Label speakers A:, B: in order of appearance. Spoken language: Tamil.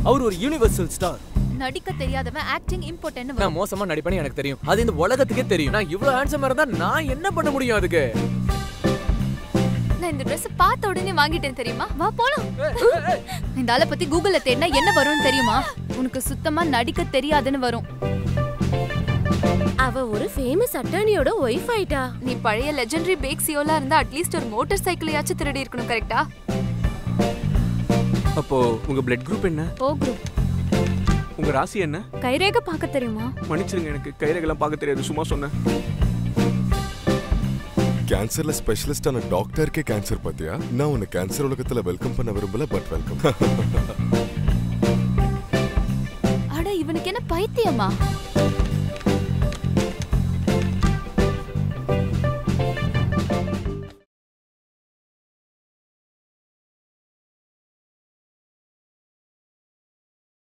A: அவர் ஒரு யூனிவர்சல் ஸ்டார்
B: நடிக்க தெரியாதவன் ஆக்டிங் இம்பார்ட்டன்ட்
A: நான் மோசமா நடிப்பேன்னு எனக்கு தெரியும் அது இந்த உலகத்துக்கே தெரியும் நான் இவ்வளவு ஹேண்ட்ஸமா இருந்தா நான் என்ன பண்ண முடியும் அதுக்கு
B: நான் இந்த Dress பார்த்த உடனே வாங்கிட்டேன் தெரியுமா வா போலாம் இந்த ஆளை பத்தி கூகுள்ல தேடினா என்ன வரும்னு தெரியுமா உனக்கு சுத்தமா நடிக்க தெரியாதுன்னு வரும்
C: அவ ஒரு ஃபேமஸ் அட்டானியோட ஒய்ஃப் ஆயிட்டா
B: நீ பழைய லெஜெண்டரி பேக்ஸியோலா இருந்தா அட்லீஸ்ட் ஒரு மோட்டார் சைக்கிளையாச்சும் திருடி இருக்கணும் கரெக்டா
D: அப்போ உங்க பிளட் குரூப் என்ன
B: ஓ குரூப்
D: உங்க ராசி என்ன
B: கைரேகை பார்க்க தெரியுமா
D: மன்னிச்சிருங்க எனக்கு கைரேகெல்லாம் பார்க்க தெரியாது சும்மா சொன்னேன்
E: கேன்சர்ல ஸ்பெஷலிஸ்டான டாக்டருக்கே கேன்சர் பாத்தியா நான் உன்னை கேன்சர் உலகத்துல வெல்கம் பண்ண விரும்பல பட் வெல்கம்
B: அட இவனுக்கு என்ன பைத்தியமா